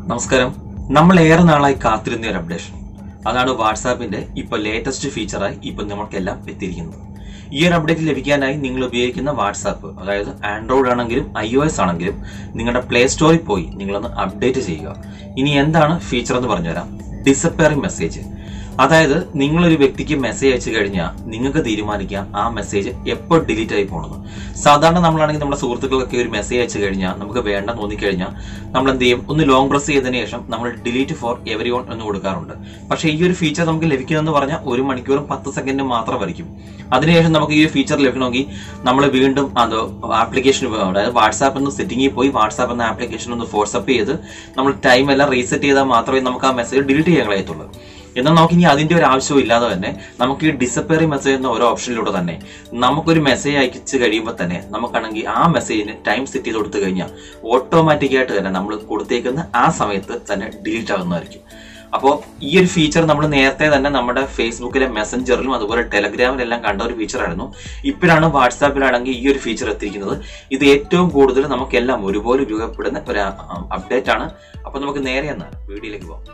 നമസ്കാരം നമ്മൾ ഏറെ നാളായി കാത്തിരുന്ന ഒരു അപ്ഡേഷൻ അതാണ് വാട്സാപ്പിന്റെ ഇപ്പോൾ ലേറ്റസ്റ്റ് ഫീച്ചറായി ഇപ്പോൾ നമുക്കെല്ലാം എത്തിയിരിക്കുന്നത് ഈ ഒരു അപ്ഡേറ്റ് ലഭിക്കാനായി നിങ്ങൾ ഉപയോഗിക്കുന്ന വാട്സാപ്പ് അതായത് ആൻഡ്രോയിഡ് ആണെങ്കിലും ഐ ഒ എസ് ആണെങ്കിലും നിങ്ങളുടെ പ്ലേ സ്റ്റോറിൽ പോയി നിങ്ങളൊന്ന് അപ്ഡേറ്റ് ചെയ്യുക ഇനി എന്താണ് ഫീച്ചർ എന്ന് പറഞ്ഞുതരാം ഡിസപ്പയറിംഗ് മെസ്സേജ് അതായത് നിങ്ങളൊരു വ്യക്തിക്ക് മെസ്സേജ് അയച്ചു കഴിഞ്ഞാൽ നിങ്ങൾക്ക് തീരുമാനിക്കാം ആ മെസ്സേജ് എപ്പോൾ ഡിലീറ്റ് ആയി പോകണമെന്ന് സാധാരണ നമ്മളാണെങ്കിൽ നമ്മുടെ സുഹൃത്തുക്കൾക്കൊക്കെ ഒരു മെസ്സേജ് അയച്ചു കഴിഞ്ഞാൽ നമുക്ക് വേണ്ട തോന്നിക്കഴിഞ്ഞാൽ നമ്മൾ എന്ത് ചെയ്യും ഒന്ന് ലോങ് പ്രസ് ചെയ്തതിനു ശേഷം നമ്മൾ ഡിലീറ്റ് ഫോർ എവരി വൺ എന്ന് കൊടുക്കാറുണ്ട് പക്ഷേ ഈ ഒരു ഫീച്ചർ നമുക്ക് ലഭിക്കുന്നതെന്ന് പറഞ്ഞാൽ ഒരു മണിക്കൂറും പത്ത് സെക്കൻഡും മാത്രമായിരിക്കും അതിനുശേഷം നമുക്ക് ഈ ഒരു ഫീച്ചർ ലഭിക്കണമെങ്കിൽ നമ്മൾ വീണ്ടും അത് ആപ്ലിക്കേഷൻ അതായത് വാട്സാപ്പ് എന്ന സെറ്റിംഗിൽ പോയി വാട്സാപ്പ് എന്ന ആപ്ലിക്കേഷൻ ഒന്ന് ഫോഴ്സപ്പ് ചെയ്ത് നമ്മൾ ടൈം എല്ലാം റീസെറ്റ് ചെയ്താൽ മാത്രമേ നമുക്ക് ആ മെസ്സേജ് ഡിലീറ്റ് ചെയ്യാൻ കഴിയത്തുള്ളൂ എന്നാൽ നമുക്ക് ഇനി അതിന്റെ ഒരു ആവശ്യവും ഇല്ലാതെ തന്നെ നമുക്ക് ഈ ഡിസപ്പയറിംഗ് മെസ്സേജ് എന്ന ഓരോ ഓപ്ഷനിലൂടെ തന്നെ നമുക്കൊരു മെസ്സേജ് അയച്ചു കഴിയുമ്പോൾ തന്നെ നമുക്കാണെങ്കിൽ ആ മെസ്സേജിന് ടൈം സെറ്റ് ചെയ്ത് കൊടുത്തു കഴിഞ്ഞാൽ ഓട്ടോമാറ്റിക്കായിട്ട് തന്നെ നമ്മൾ കൊടുത്തേക്കുന്ന ആ സമയത്ത് തന്നെ ഡിലീറ്റ് ആകുന്നതായിരിക്കും അപ്പോൾ ഈ ഒരു ഫീച്ചർ നമ്മൾ നേരത്തെ തന്നെ നമ്മുടെ ഫേസ്ബുക്കിലെ മെസ്സഞ്ചറിലും അതുപോലെ ടെലഗ്രാമിലെല്ലാം കണ്ട ഒരു ഫീച്ചറായിരുന്നു ഇപ്പോഴാണ് വാട്സാപ്പിലാണെങ്കിൽ ഈ ഒരു ഫീച്ചർ എത്തിയിരിക്കുന്നത് ഇത് ഏറ്റവും കൂടുതൽ നമുക്കെല്ലാം ഒരുപോലെ ഉപയോഗപ്പെടുന്ന ഒരു അപ്ഡേറ്റ് ആണ് അപ്പോൾ നമുക്ക് നേരെ എന്നാൽ വീഡിയോയിലേക്ക് പോകാം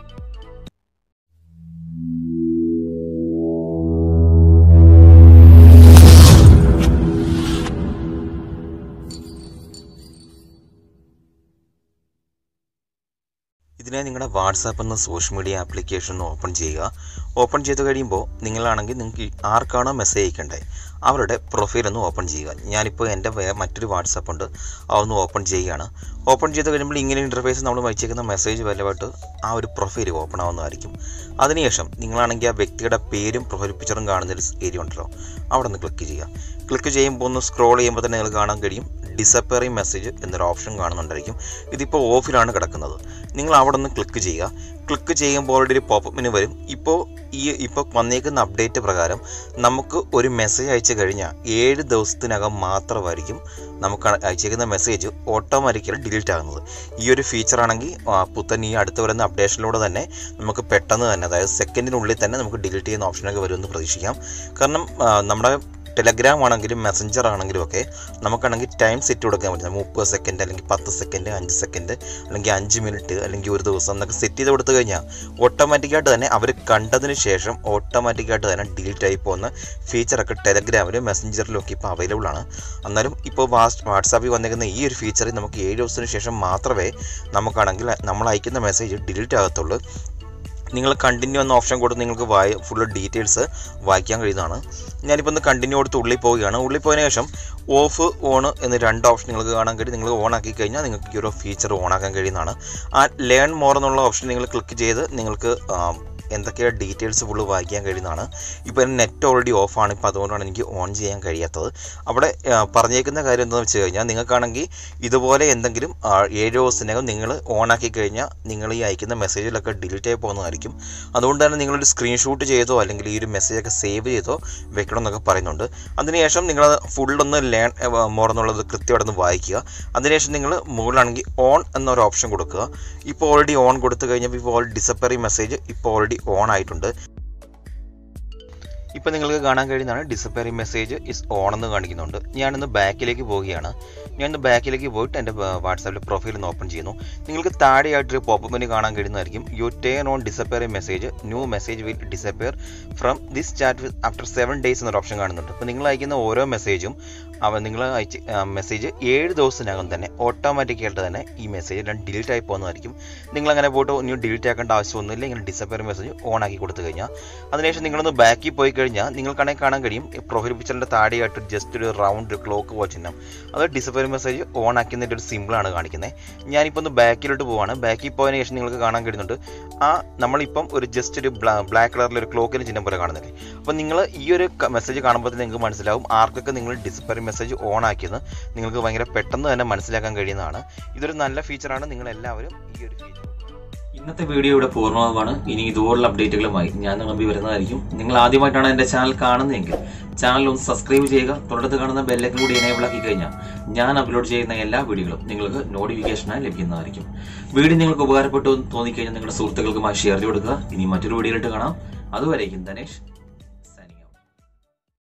ഇതിനായി നിങ്ങളുടെ വാട്സാപ്പ് എന്ന സോഷ്യൽ മീഡിയ ആപ്ലിക്കേഷൻ ഓപ്പൺ ചെയ്യുക ഓപ്പൺ ചെയ്ത് കഴിയുമ്പോൾ നിങ്ങളാണെങ്കിൽ നിങ്ങൾക്ക് ആർക്കാണോ മെസ്സേജ് അയക്കേണ്ടത് അവരുടെ പ്രൊഫൈൽ ഒന്ന് ഓപ്പൺ ചെയ്യുക ഞാനിപ്പോൾ എൻ്റെ വേ- മറ്റൊരു വാട്സാപ്പ് ഉണ്ട് അതൊന്ന് ഓപ്പൺ ചെയ്യുകയാണ് ഓപ്പൺ ചെയ്ത് കഴിയുമ്പോൾ ഇങ്ങനെ ഇൻ്റർഫേസ് നമ്മൾ വായിച്ചേക്കുന്ന മെസ്സേജ് വല്ലതായിട്ട് ആ ഒരു പ്രൊഫൈൽ ഓപ്പൺ ആവുന്നതായിരിക്കും അതിനുശേഷം നിങ്ങളാണെങ്കിൽ ആ വ്യക്തിയുടെ പേരും പ്രൊഫൈൽ പിക്ചറും കാണുന്ന ഒരു ഏരിയ ഉണ്ടല്ലോ അവിടെ നിന്ന് ക്ലിക്ക് ചെയ്യുക ക്ലിക്ക് ചെയ്യുമ്പോൾ ഒന്ന് സ്ക്രോൾ ചെയ്യുമ്പോൾ തന്നെ നിങ്ങൾക്ക് കാണാൻ കഴിയും ഡിസപ്പയറിംഗ് മെസ്സേജ് എന്നൊരു ഓപ്ഷൻ കാണുന്നുണ്ടായിരിക്കും ഇതിപ്പോൾ ഓഫിലാണ് കിടക്കുന്നത് നിങ്ങൾ അവിടെ നിന്ന് ക്ലിക്ക് ചെയ്യുക ക്ലിക്ക് ചെയ്യുമ്പോൾ ഓൾറെഡി ഒരു പോപ്പപ്പിന് വരും ഇപ്പോൾ ഈ ഇപ്പോൾ വന്നേക്കുന്ന അപ്ഡേറ്റ് പ്രകാരം നമുക്ക് ഒരു മെസ്സേജ് അയച്ചു കഴിഞ്ഞാൽ ഏഴ് ദിവസത്തിനകം മാത്രമായിരിക്കും നമുക്ക് അയച്ചേക്കുന്ന മെസ്സേജ് ഓട്ടോമാറ്റിക്കലി ഡിലീറ്റ് ആകുന്നത് ഈ ഒരു ഫീച്ചർ ആണെങ്കിൽ പുത്തൻ ഈ അടുത്ത് വരുന്ന അപ്ഡേഷനിലൂടെ തന്നെ നമുക്ക് പെട്ടെന്ന് തന്നെ അതായത് സെക്കൻഡിനുള്ളിൽ തന്നെ നമുക്ക് ഡിലീറ്റ് ചെയ്യുന്ന ഓപ്ഷനൊക്കെ വരുമെന്ന് പ്രതീക്ഷിക്കാം കാരണം ആ, നമ്മുടെ ടെലഗ്രാം ആണെങ്കിലും മെസ്സഞ്ചർ ആണെങ്കിലും ഒക്കെ നമുക്കാണെങ്കിൽ ടൈം സെറ്റ് കൊടുക്കാൻ പറ്റും മുപ്പത് സെക്കൻഡ് അല്ലെങ്കിൽ പത്ത് സെക്കൻഡ് അഞ്ച് സെക്കൻഡ് അല്ലെങ്കിൽ അഞ്ച് മിനിറ്റ് അല്ലെങ്കിൽ ഒരു ദിവസം എന്നൊക്കെ സെറ്റ് ചെയ്ത് കൊടുത്തു കഴിഞ്ഞാൽ ഓട്ടോമാറ്റിക്കായിട്ട് തന്നെ അവർ കണ്ടതിന് ശേഷം ഓട്ടോമാറ്റിക്കായിട്ട് തന്നെ ഡിലീറ്റ് ആയി പോകുന്ന ഫീച്ചറൊക്കെ ടെലഗ്രാമിലും മെസ്സഞ്ചറിലും ഒക്കെ ഇപ്പോൾ അവൈലബിൾ ആണ് എന്നാലും ഇപ്പോൾ വാട്സാപ്പിൽ വന്നിരിക്കുന്ന ഈ ഒരു ഫീച്ചറിൽ നമുക്ക് ഏഴ് ദിവസത്തിന് ശേഷം മാത്രമേ നമുക്കാണെങ്കിൽ നമ്മൾ അയക്കുന്ന മെസ്സേജ് ഡിലീറ്റ് ആകത്തുള്ളൂ നിങ്ങൾ കണ്ടിന്യൂ എന്ന ഓപ്ഷൻ കൊടുത്ത് നിങ്ങൾക്ക് വായി ഫുള്ള് ഡീറ്റെയിൽസ് വായിക്കാൻ കഴിയുന്നതാണ് ഞാനിപ്പോൾ ഒന്ന് കണ്ടിന്യൂ കൊടുത്ത് ഉള്ളിൽ പോവുകയാണ് ഉള്ളിൽ പോയതിനു ശേഷം ഓഫ് ഓൺ എന്ന് രണ്ട് ഓപ്ഷൻ നിങ്ങൾക്ക് കാണാൻ കഴിയും നിങ്ങൾ ഓൺ ആക്കി കഴിഞ്ഞാൽ നിങ്ങൾക്ക് ഈ ഒരു ഫീച്ചർ ഓൺ ആക്കാൻ കഴിയുന്നതാണ് ആ ലേൺ മോർ എന്നുള്ള ഓപ്ഷൻ നിങ്ങൾ ക്ലിക്ക് ചെയ്ത് നിങ്ങൾക്ക് ആ, എന്തൊക്കെയാണ് ഡീറ്റെയിൽസ് ഫുള്ള് വായിക്കാൻ കഴിയുന്നതാണ് ഇപ്പോൾ നെറ്റ് ഓൾറെഡി ഓഫാണ് ഇപ്പോൾ അതുകൊണ്ടാണ് എനിക്ക് ഓൺ ചെയ്യാൻ കഴിയാത്തത് അവിടെ ആ, പറഞ്ഞേക്കുന്ന കാര്യം എന്താണെന്ന് വെച്ച് കഴിഞ്ഞാൽ നിങ്ങൾക്കാണെങ്കിൽ ഇതുപോലെ എന്തെങ്കിലും ആ, ഏഴ് ദിവസത്തിനകം നിങ്ങൾ ഓണാക്കി കഴിഞ്ഞാൽ നിങ്ങൾ ഈ അയക്കുന്ന മെസ്സേജിലൊക്കെ ഡിലീറ്റ് ആയി പോകുന്നതായിരിക്കും അതുകൊണ്ട് തന്നെ നിങ്ങളൊരു സ്ക്രീൻഷോട്ട് ചെയ്തോ അല്ലെങ്കിൽ ഈ ഒരു മെസ്സേജൊക്കെ സേവ് ചെയ്തോ വെക്കണം എന്നൊക്കെ പറയുന്നുണ്ട് അതിനുശേഷം നിങ്ങൾ ഫുള്ളൊന്ന് ലേൺ മോർ എന്നുള്ളത് കൃത്യമായിട്ട് ഒന്ന് വായിക്കുക അതിനുശേഷം നിങ്ങൾ മുകളിലാണെങ്കിൽ ഓൺ എന്നൊരു ഓപ്ഷൻ കൊടുക്കുക ഇപ്പോൾ ഓൾറെഡി ഓൺ കൊടുത്തു കഴിഞ്ഞപ്പോൾ ഇപ്പോൾ ഓൾറെഡി ഡിസപ്പറി മെസ്സേജ് ഇപ്പോൾ ഓൾറെഡി ഓൺ ആയിട്ടുണ്ട് ഇപ്പോൾ നിങ്ങൾക്ക് കാണാൻ കഴിയുന്നതാണ് ഡിസപ്പയറിംഗ് മെസ്സേജ് ഇസ് ഓൺ എന്ന് കാണിക്കുന്നുണ്ട് ഞാനിന്ന് ബാക്കിലേക്ക് പോവുകയാണ് ഞാനിന്ന് ബാക്കിലേക്ക് പോയിട്ട് എൻ്റെ വാട്സാപ്പിലെ പ്രൊഫൈൽ ഒന്ന് ഓപ്പൺ ചെയ്യുന്നു നിങ്ങൾക്ക് താഴെയായിട്ടൊരു പോപ്പ് മെനു കാണാൻ കഴിയുന്നതായിരിക്കും you turn on disappearing message new message will disappear from this chat after seven days എന്നൊരു ഓപ്ഷൻ കാണുന്നുണ്ട് അപ്പോൾ നിങ്ങൾ അയക്കുന്ന ഓരോ മെസ്സേജും അവ നിങ്ങൾ അയച്ച മെസ്സേജ് ഏഴ് ദിവസത്തിനകം തന്നെ ഓട്ടോമാറ്റിക്കായിട്ട് തന്നെ ഈ മെസ്സേജ് എല്ലാം ഡിലീറ്റ് ആയി പോകുന്നതായിരിക്കും നിങ്ങൾ അങ്ങനെ പോയിട്ട് ഇനി ഡിലീറ്റ് ആക്കേണ്ട ആവശ്യമൊന്നുമില്ല ഇങ്ങനെ ഡിസപ്പയർ മെസ്സേജ് ഓൺ ആക്കി കൊടുത്തു കഴിഞ്ഞാൽ അതിനുശേഷം നിങ്ങളൊന്ന് ബാക്കിൽ പോയി കഴിഞ്ഞാൽ നിങ്ങൾക്കാണെങ്കിൽ കാണാൻ കഴിയും പ്രൊഫൈൽ പിക്ചറിൻ്റെ താഴെയായിട്ട് ജസ്റ്റ് ഒരു റൗണ്ട് ക്ലോക്ക് പോലെ ചിഹ്നം അത് ഡിസപ്പയർ മെസ്സേജ് ഓൺ ആക്കുന്നതിൻ്റെ ഒരു സിമ്പിളാണ് കാണിക്കുന്നത് ഞാനിപ്പോൾ ഒന്ന് ബാക്കിലോട്ട് പോവാണ് ബാക്കിൽ പോയതിനു ശേഷം നിങ്ങൾക്ക് കാണാൻ കഴിയുന്നുണ്ട് ആ നമ്മളിപ്പം ഒരു ജസ്റ്റ് ഒരു ബ്ലാക്ക് കളറിൽ ഒരു ക്ലോക്കിന് ചിഹ്നം പോലെ കാണുന്നില്ലേ അപ്പോൾ നിങ്ങൾ ഈ ഒരു മെസ്സേജ് കാണുമ്പോൾ തന്നെ നിങ്ങൾക്ക് മനസ്സിലാവും ആർക്കൊക്കെ നിങ്ങൾ ഡിസപ്പയർ മെസ്സേജ് ഓൺ ആക്കിയത് നിങ്ങൾക്ക് ഭയങ്കര പെട്ടെന്ന് തന്നെ മനസ്സിലാക്കാൻ കഴിയുന്നതാണ് ഇതൊരു നല്ല ഫീച്ചറാണ് നിങ്ങൾ എല്ലാവരും ഈ ഒരു ഫീച്ചർ ഇന്നത്തെ വീഡിയോ ഇവിടെ പൂർണ്ണമാവുകയാണ് ഇനി ഇതുപോലുള്ള അപ്ഡേറ്റുകളുമായി ഞാൻ നമ്പി വരുന്നതായിരിക്കും നിങ്ങൾ ആദ്യമായിട്ടാണ് എൻ്റെ ചാനൽ കാണുന്നതെങ്കിൽ ചാനൽ ഒന്ന് സബ്സ്ക്രൈബ് ചെയ്യുക തുടർന്ന് കാണുന്ന ബെല്ലൊക്കെ കൂടി എനേബിൾ ആക്കി കഴിഞ്ഞാൽ ഞാൻ അപ്ലോഡ് ചെയ്യുന്ന എല്ലാ വീഡിയോകളും നിങ്ങൾക്ക് നോട്ടിഫിക്കേഷനായി ലഭിക്കുന്നതായിരിക്കും വീഡിയോ നിങ്ങൾക്ക് ഉപകാരപ്പെട്ടു എന്ന് തോന്നിക്കഴിഞ്ഞാൽ നിങ്ങളുടെ സുഹൃത്തുക്കൾക്കുമായി ഷെയർ ചെയ്ത് കൊടുക്കുക ഇനി മറ്റൊരു വീഡിയോയിലിട്ട് കാണാം അതുവരേക്കും ധനേഷ്